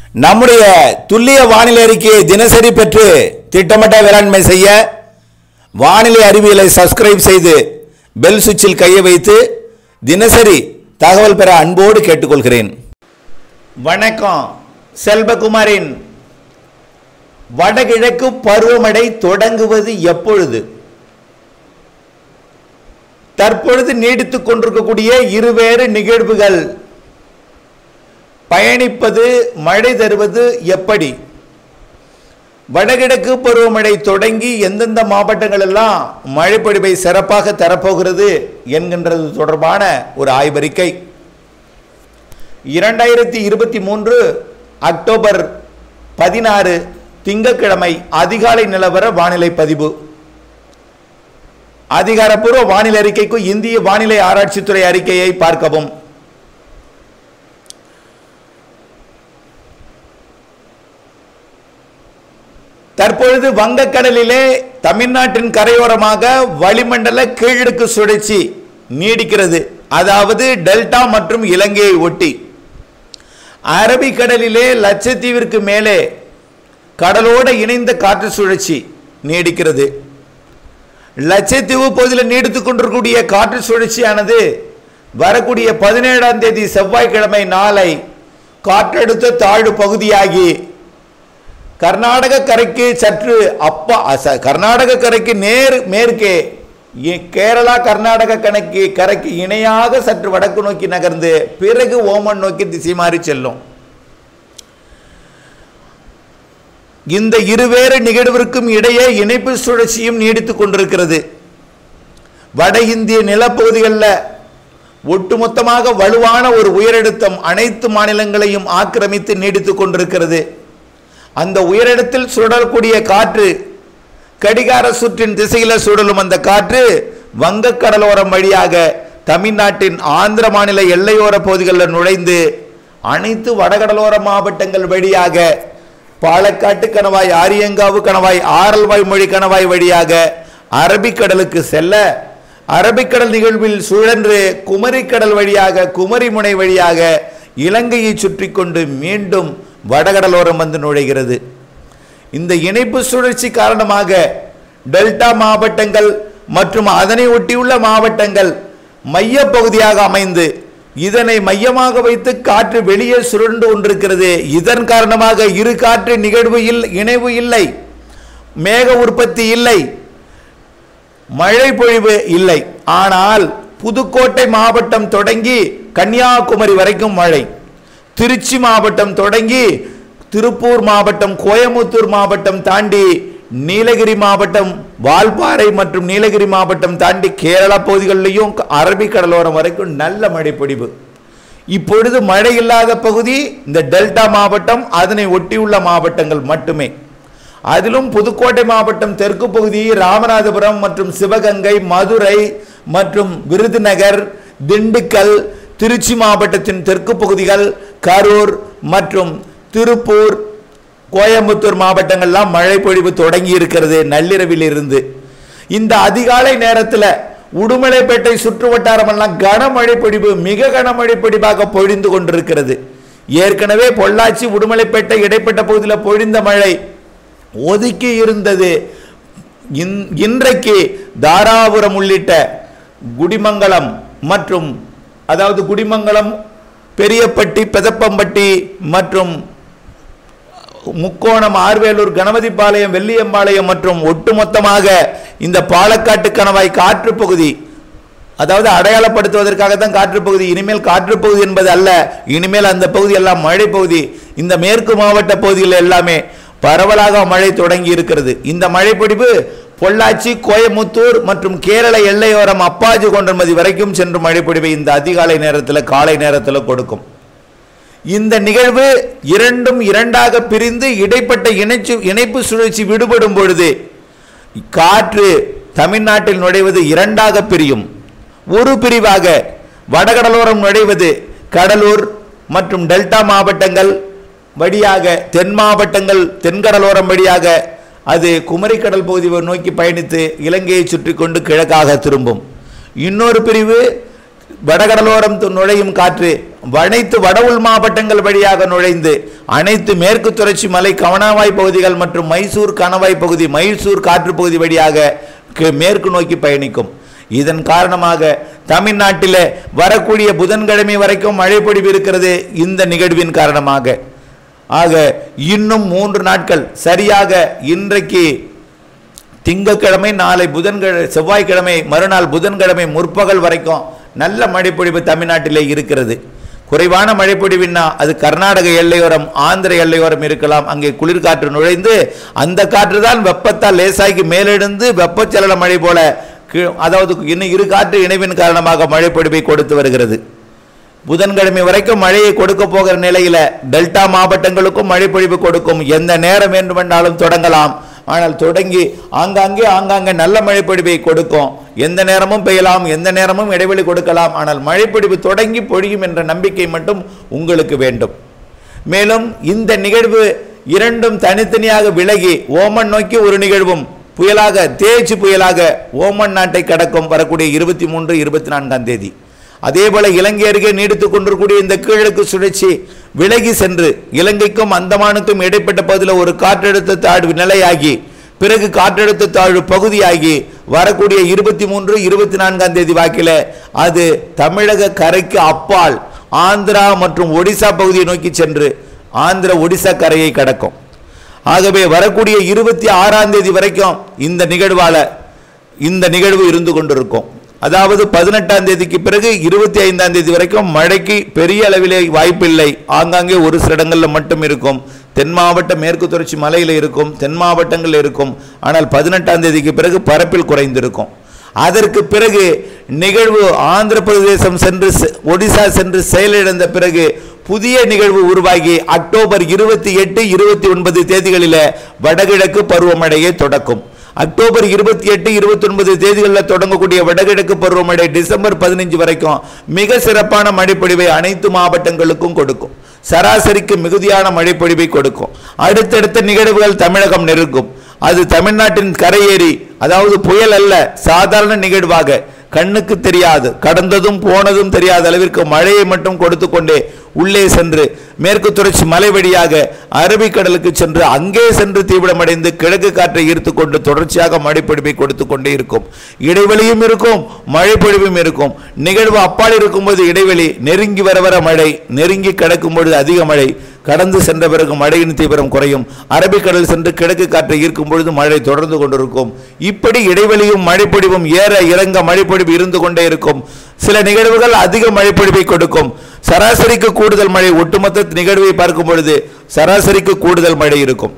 நம்முடைய துல்லிய வானிலை அறிக்கையை தினசரி பெற்று திட்டமிட்ட வேளாண்மை செய்ய வானிலை அறிவியலை சப்ஸ்கிரைப் செய்து பெல் சுவிட்சில் கையை வைத்து தினசரி தகவல் பெற அன்போடு கேட்டுக்கொள்கிறேன் வணக்கம் செல்வகுமாரின் வடகிழக்கு பருவமழை தொடங்குவது எப்பொழுது தற்பொழுது நீடித்துக் கொண்டிருக்கக்கூடிய இருவேறு நிகழ்வுகள் பயணிப்பது மழை தருவது எப்படி வடகிழக்கு பருவமழை தொடங்கி எந்தெந்த மாவட்டங்கள் எல்லாம் மழைப்பொழிவை சிறப்பாக தரப்போகிறது என்கின்றது தொடர்பான ஒரு ஆய்வறிக்கை இரண்டாயிரத்தி இருபத்தி மூன்று அக்டோபர் பதினாறு திங்கட்கிழமை அதிகாலை நிலவர வானிலை பதிவு அதிகாரப்பூர்வ வானிலை அறிக்கைக்கு இந்திய வானிலை ஆராய்ச்சித்துறை அறிக்கையை பார்க்கவும் தற்பொழுது வங்கக்கடலிலே தமிழ்நாட்டின் கரையோரமாக வளிமண்டல கீழடுக்கு சுழற்சி நீடிக்கிறது அதாவது டெல்டா மற்றும் இலங்கையை ஒட்டி அரபிக்கடலிலே லட்சத்தீவிற்கு மேலே கடலோடு இணைந்த காற்று சுழற்சி நீடிக்கிறது லட்சத்தீவு பகுதியில் நீடித்துக் கொண்டிருக்கக்கூடிய காற்று சுழற்சியானது வரக்கூடிய பதினேழாம் தேதி செவ்வாய்க்கிழமை நாளை காற்றழுத்த தாழ்வு பகுதியாகி கர்நாடக கரைக்கு சற்று அப்பா அச- கர்நாடக கரைக்கு நேர் மேற்கே இ- கேரளா கர்நாடக கணக்கு கரைக்கு இணையாக சற்று வடக்கு நோக்கி நகர்ந்து பிறகு ஓமன் நோக்கி திசை மாறி செல்லும் இந்த இருவேறு நிகழ்விற்கும் இடையே இணைப்பு சுழற்சியும் நீடித்துக் கொண்டிருக்கிறது வட இந்திய நிலப்பகுதிகளில் ஒட்டுமொத்தமாக வலுவான ஒரு உயரழுத்தம் அனைத்து மாநிலங்களையும் ஆக்கிரமித்து நீடித்துக் கொண்டிருக்கிறது அந்த உயரிடத்தில் சுழலக்கூடிய காற்று கடிகார சுற்றின் திசையில சுழலும் அந்த காற்று வங்கக் கடலோரம் வழியாக தமிழ்நாட்டின் ஆந்திர மாநில எல்லையோர பகுதிகளில் நுழைந்து அனைத்து வடகடலோர மாவட்டங்கள் வழியாக பாலக்காட்டு கணவாய் ஆரியங்காவு கணவாய் ஆரல்வாய் மொழி கணவாய் வழியாக அரபிக்கடலுக்கு செல்ல அரபிக்கடல் நிகழ்வில் சுழன்று குமரிக்கடல் வழியாக குமரிமுனை வழியாக இலங்கையை சுற்றி கொண்டு மீண்டும் வடகடலோரம் வந்து நுழைகிறது இந்த இணைப்பு சுழற்சி காரணமாக டெல்டா மாவட்டங்கள் மற்றும் அதனை ஒட்டியுள்ள மாவட்டங்கள் மையப் பகுதியாக அமைந்து இதனை மையமாக வைத்து காற்று வெளியே சுருண்டு கொண்டிருக்கிறது இதன் காரணமாக இரு காற்று நிகழ்வு இல் இணைவு இல்லை மேக உற்பத்தி இல்லை மழை பொழிவு இல்லை ஆனால் புதுக்கோட்டை மாவட்டம் தொடங்கி கன்னியாகுமரி வரைக்கும் மழை திருச்சி மாவட்டம் தொடங்கி திருப்பூர் மாவட்டம் கோயமுத்தூர் மாவட்டம் தாண்டி நீலகிரி மாவட்டம் வால்பாறை மற்றும் நீலகிரி மாவட்டம் தாண்டி கேரளா பகுதிகளிலையும் அரபிக்கடலோரம் வரைக்கும் நல்ல மழை பொழிவு இப்பொழுது மழை இல்லாத பகுதி இந்த டெல்டா மாவட்டம் அதனை ஒட்டியுள்ள மாவட்டங்கள் மட்டுமே அதிலும் புதுக்கோட்டை மாவட்டம் தெற்கு பகுதி ராமநாதபுரம் மற்றும் சிவகங்கை மதுரை மற்றும் விருதுநகர் திண்டுக்கல் திருச்சி மாவட்டத்தின் தெற்கு பகுதிகள் கரூர் மற்றும் திருப்பூர் கோயம்புத்தூர் மாவட்டங்கள்லாம் மழை பொழிவு தொடங்கி இருக்கிறது நள்ளிரவில் இருந்து இந்த அதிகாலை நேரத்தில் உடுமலைப்பேட்டை சுற்று வட்டாரமெல்லாம் கனமழை பொழிவு மிக கனமழை பொழிவாக பொழிந்து கொண்டிருக்கிறது ஏற்கனவே பொள்ளாச்சி உடுமலைப்பேட்டை இடைப்பட்ட பகுதியில் பொழிந்த மழை ஒதுக்கி இருந்தது இன்- இன்றைக்கு தாராபுரம் உள்ளிட்ட குடிமங்கலம் மற்றும் அதாவது குடிமங்கலம் பெரியப்பட்டி பெதப்பம்பட்டி மற்றும் முக்கோணம் ஆர்வேலூர் கணபதிபாளையம் வெள்ளியம்பாளையம் மற்றும் ஒட்டுமொத்தமாக இந்த பாலக்காட்டு கணவாய் காற்று பகுதி அதாவது அடையாளப்படுத்துவதற்காக தான் காற்று பகுதி இனிமேல் காற்று பகுதி என்பது அல்ல இனிமேல் அந்த பகுதி எல்லாம் மழை பகுதி இந்த மேற்கு மாவட்ட பகுதிகள் எல்லாமே பரவலாக மழை தொடங்கி இருக்கிறது இந்த மழைப்பொழிவு பொள்ளாச்சி கோயமுத்தூர் மற்றும் கேரள எல்லையோரம் அப்பாஜி கொண்டமதி வரைக்கும் சென்று மழைப்பொழிவை இந்த அதிகாலை நேரத்தில் காலை நேரத்தில் கொடுக்கும் இந்த நிகழ்வு இரண்டும் இரண்டாக பிரிந்து இடைப்பட்ட இணைச்சு இணைப்பு சுழற்சி விடுபடும் பொழுது காற்று தமிழ்நாட்டில் நுழைவது இரண்டாக பிரியும் ஒரு பிரிவாக வடகடலோரம் நுழைவது கடலூர் மற்றும் டெல்டா மாவட்டங்கள் வழியாக தென் மாவட்டங்கள் தென்கடலோரம் வழியாக அது குமரிக்கடல் பகுதியை நோக்கி பயணித்து இலங்கையை சுற்றி கொண்டு கிழக்காக திரும்பும் இன்னொரு பிரிவு வடகடலோரம் து- நுழையும் காற்று அனைத்து வட உள் மாவட்டங்கள் வழியாக நுழைந்து அனைத்து மேற்கு தொடர்ச்சி மலை கவனாவாய் பகுதிகள் மற்றும் மைசூர் கணவாய் பகுதி மைசூர் காற்று பகுதி வழியாக கி- மேற்கு நோக்கி பயணிக்கும் இதன் காரணமாக தமிழ்நாட்டில் வரக்கூடிய புதன்கிழமை வரைக்கும் மழை பொழிவு இருக்கிறது இந்த நிகழ்வின் காரணமாக ஆக இன்னும் மூன்று நாட்கள் சரியாக இன்றைக்கு திங்கட்கிழமை நாளை புதன்கிழமை செவ்வாய்க்கிழமை மறுநாள் புதன்கிழமை முற்பகல் வரைக்கும் நல்ல மழைப்பொழிவு தமிழ்நாட்டிலே இருக்கிறது குறைவான மழைப்பொழிவுன்னா அது கர்நாடக எல்லையோரம் ஆந்திர எல்லையோரம் இருக்கலாம் அங்கே குளிர்காற்று நுழைந்து அந்த காற்று தான் வெப்பத்தால் லேசாகி மேலெழுந்து வெப்பச்சலன மழை போல கீழ்- அதாவது இன்னும் இரு காற்று இணைவின் காரணமாக மழைப்பொழிவை கொடுத்து வருகிறது புதன்கிழமை வரைக்கும் மழையை கொடுக்க போகிற நிலையில டெல்டா மாவட்டங்களுக்கும் மழை பொழிவு கொடுக்கும் எந்த நேரம் வேண்டுமென்றாலும் தொடங்கலாம் ஆனால் தொடங்கி ஆங்காங்கே ஆங்காங்கே நல்ல மழை பொழிவை கொடுக்கும் எந்த நேரமும் பெய்யலாம் எந்த நேரமும் இடைவெளி கொடுக்கலாம் ஆனால் மழை பொழிவு தொடங்கி பொழியும் என்ற நம்பிக்கை மட்டும் உங்களுக்கு வேண்டும் மேலும் இந்த நிகழ்வு இரண்டும் தனித்தனியாக விலகி ஓமன் நோக்கி ஒரு நிகழ்வும் புயலாக தேய்ச்சி புயலாக ஓமன் நாட்டை கடக்கும் வரக்கூடிய இருபத்தி மூன்று இருபத்தி நான்காம் தேதி அதே போல இலங்கை அருகே நீடித்துக் கொண்டிருக்கூடிய இந்த கீழக்கு சுழற்சி விலகி சென்று இலங்கைக்கும் அந்தமானுக்கும் இடைப்பட்ட பகுதியில் ஒரு காற்றழுத்த தாழ்வு நிலையாகி பிறகு காற்றழுத்த தாழ்வு பகுதியாகி வரக்கூடிய இருபத்தி மூன்று இருபத்தி நான்காம் தேதி வாக்கில் அது தமிழக கரைக்கு அப்பால் ஆந்திரா மற்றும் ஒடிசா பகுதியை நோக்கி சென்று ஆந்திர ஒடிசா கரையை கடக்கும் ஆகவே வரக்கூடிய இருபத்தி ஆறாம் தேதி வரைக்கும் இந்த நிகழ்வால இந்த நிகழ்வு இருந்து கொண்டிருக்கும் அதாவது பதினெட்டாம் தேதிக்கு பிறகு இருபத்தி ஐந்தாம் தேதி வரைக்கும் மழைக்கு பெரிய அளவிலே வாய்ப்பில்லை ஆங்காங்கே ஒரு சில இடங்களில் மட்டும் இருக்கும் தென் மாவட்ட மேற்கு தொடர்ச்சி மலையில் இருக்கும் தென் மாவட்டங்களில் இருக்கும் ஆனால் பதினெட்டாம் தேதிக்கு பிறகு பரப்பில் குறைந்திருக்கும் அதற்கு பிறகு நிகழ்வு ஆந்திர பிரதேசம் சென்று செ- ஒடிசா சென்று செயலிழந்த பிறகு புதிய நிகழ்வு உருவாகி அக்டோபர் இருபத்தி எட்டு இருபத்தி ஒன்பது தேதிகளில் வடகிழக்கு பருவமழையை தொடக்கும் அக்டோபர் இருபத்தி எட்டு இருபத்தி ஒன்பது தேதிகளில் தொடங்கக்கூடிய வடகிழக்கு பருவமழை டிசம்பர் பதினஞ்சு வரைக்கும் மிக சிறப்பான மழைப்பொழிவை அனைத்து மாவட்டங்களுக்கும் கொடுக்கும் சராசரிக்கு மிகுதியான மழைப்பொழிவை கொடுக்கும் அடுத்தடுத்த நிகழ்வுகள் தமிழகம் நெருங்கும் அது தமிழ்நாட்டின் கரையேறி அதாவது புயல் அல்ல சாதாரண நிகழ்வாக கண்ணுக்கு தெரியாது கடந்ததும் போனதும் தெரியாத அளவிற்கு மழையை மட்டும் கொடுத்து கொண்டே உள்ளே சென்று மேற்கு தொடர்ச்சி மலை வழியாக அரபிக்கடலுக்கு சென்று அங்கே சென்று தீவிரமடைந்து கிழக்கு காற்றை ஈர்த்து கொண்டு தொடர்ச்சியாக மழைப்பொழிவை கொடுத்து கொண்டே இருக்கும் இடைவெளியும் இருக்கும் மழைப்பொழிவும் இருக்கும் நிகழ்வு அப்பால் இருக்கும்போது இடைவெளி நெருங்கி வர வர மழை நெருங்கி கிடக்கும் பொழுது அதிக மழை கடந்து சென்ற பிறகு மழையின் தீவிரம் குறையும் அரபிக்கடல் சென்று கிழக்கு காற்றை ஈர்க்கும் பொழுது மழை தொடர்ந்து கொண்டிருக்கும் இப்படி இடைவெளியும் மழைப்பொழிவும் ஏற இறங்க மழைப்பொழிவு இருந்து கொண்டே இருக்கும் சில நிகழ்வுகள் அதிக மழைப்பொழிவை கொடுக்கும் சராசரிக்கு கூடுதல் மழை ஒட்டுமொத்த நிகழ்வை பார்க்கும் பொழுது சராசரிக்கு கூடுதல் மழை இருக்கும்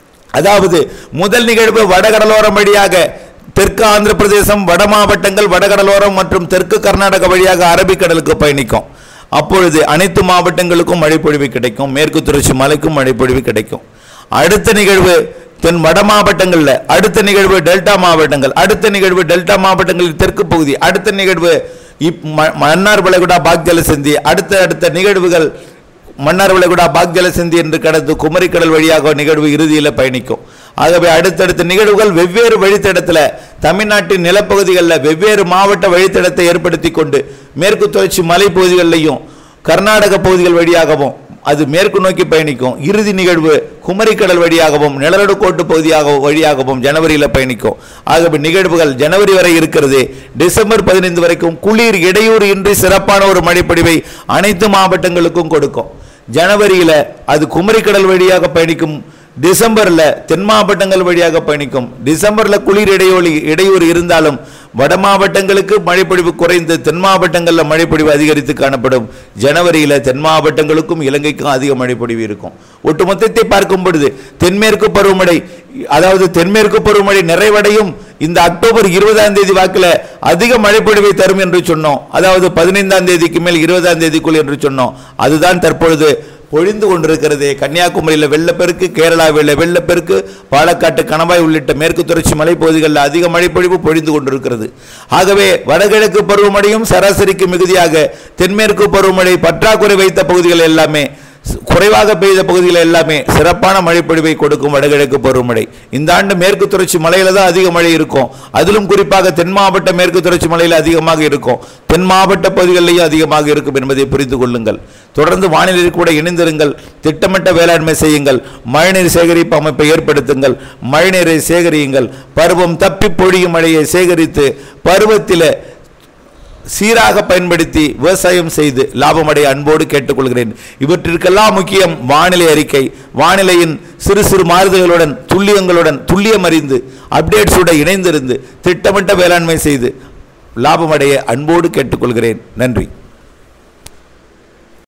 அதாவது முதல் நிகழ்வு வடகடலோரம் வழியாக தெற்கு ஆந்திர பிரதேசம் வட மாவட்டங்கள் வடகடலோரம் மற்றும் தெற்கு கர்நாடக வழியாக அரபிக்கடலுக்கு பயணிக்கும் அப்பொழுது அனைத்து மாவட்டங்களுக்கும் மழைப்பொழிவு கிடைக்கும் மேற்கு தொடர்ச்சி மலைக்கும் மழைப்பொழிவு கிடைக்கும் அடுத்த நிகழ்வு தென் வட மாவட்டங்கள்ல அடுத்த நிகழ்வு டெல்டா மாவட்டங்கள் அடுத்த நிகழ்வு டெல்டா மாவட்டங்களின் தெற்கு பகுதி அடுத்த நிகழ்வு இப் ம- மன்னார் வளைகுடா பாக்ஜல சிந்தி அடுத்த அடுத்த நிகழ்வுகள் மன்னார் வளைகுடா பாக்ஜல சிந்தி என்று கடந்து குமரிக்கடல் வழியாக நிகழ்வு இறுதியில் பயணிக்கும் ஆகவே அடுத்தடுத்த நிகழ்வுகள் வெவ்வேறு வழித்தடத்தில் தமிழ்நாட்டின் நிலப்பகுதிகளில் வெவ்வேறு மாவட்ட வழித்தடத்தை ஏற்படுத்தி கொண்டு மேற்கு தொடர்ச்சி மலைப்பகுதிகளிலையும் கர்நாடக பகுதிகள் வழியாகவும் அது மேற்கு நோக்கி பயணிக்கும் இறுதி நிகழ்வு குமரிக்கடல் வழியாகவும் நிலநடுக்கோட்டு பகுதியாக வழியாகவும் ஜனவரியில் பயணிக்கும் ஆகவே நிகழ்வுகள் ஜனவரி வரை இருக்கிறது டிசம்பர் பதினைந்து வரைக்கும் குளிர் இடையூறு இன்றி சிறப்பான ஒரு மழைப்பொழிவை அனைத்து மாவட்டங்களுக்கும் கொடுக்கும் ஜனவரியில அது குமரிக்கடல் வழியாக பயணிக்கும் டிசம்பர்ல தென் மாவட்டங்கள் வழியாக பயணிக்கும் டிசம்பர்ல குளிர் இடையூறு இடையூறு இருந்தாலும் வட மாவட்டங்களுக்கு மழைப்பொழிவு குறைந்து தென் மாவட்டங்களில் மழைப்பொழிவு அதிகரித்து காணப்படும் ஜனவரியில தென் மாவட்டங்களுக்கும் இலங்கைக்கும் அதிக மழைப்பொழிவு இருக்கும் ஒட்டுமொத்தத்தை பார்க்கும் பொழுது தென்மேற்கு பருவமழை அதாவது தென்மேற்கு பருவமழை நிறைவடையும் இந்த அக்டோபர் இருபதாம் தேதி வாக்கில் அதிக மழைப்பொழிவை தரும் என்று சொன்னோம் அதாவது பதினைந்தாம் தேதிக்கு மேல் இருபதாம் தேதிக்குள் என்று சொன்னோம் அதுதான் தற்பொழுது பொழிந்து கொண்டிருக்கிறது கன்னியாகுமரியில் வெள்ளப்பெருக்கு கேரளாவில் வெள்ளப்பெருக்கு பாலக்காட்டு கணவாய் உள்ளிட்ட மேற்கு தொடர்ச்சி மலைப்பகுதிகளில் அதிக மழைப்பொழிவு பொழிந்து கொண்டிருக்கிறது ஆகவே வடகிழக்கு பருவமழையும் சராசரிக்கு மிகுதியாக தென்மேற்கு பருவமழை பற்றாக்குறை வைத்த பகுதிகள் எல்லாமே ஸ்- குறைவாக பெய்த பகுதிகள் எல்லாமே சிறப்பான மழைப்பொழிவை கொடுக்கும் வடகிழக்கு பருவமழை இந்த ஆண்டு மேற்கு தொடர்ச்சி மலையில தான் அதிக மழை இருக்கும் அதிலும் குறிப்பாக தென் மாவட்ட மேற்கு தொடர்ச்சி மலையில் அதிகமாக இருக்கும் தென் மாவட்ட பகுதிகளிலேயும் அதிகமாக இருக்கும் என்பதை புரிந்து கொள்ளுங்கள் தொடர்ந்து வானிலை கூட இணைந்திருங்கள் திட்டமிட்ட வேளாண்மை செய்யுங்கள் மழைநீர் சேகரிப்பு அமைப்பை ஏற்படுத்துங்கள் மழைநீரை சேகரியுங்கள் பருவம் தப்பி பொழியும் மழையை சேகரித்து பருவத்திலே சீராக பயன்படுத்தி விவசாயம் செய்து லாபமடைய அன்போடு கேட்டுக்கொள்கிறேன் இவற்றிற்கெல்லாம் முக்கியம் வானிலை அறிக்கை வானிலையின் சிறு சிறு மாறுதல்களுடன் துல்லியங்களுடன் துல்லியம் அறிந்து அப்டேட்ஸோட இணைந்திருந்து திட்டமிட்ட வேளாண்மை செய்து லாபமடைய அன்போடு கேட்டுக்கொள்கிறேன் நன்றி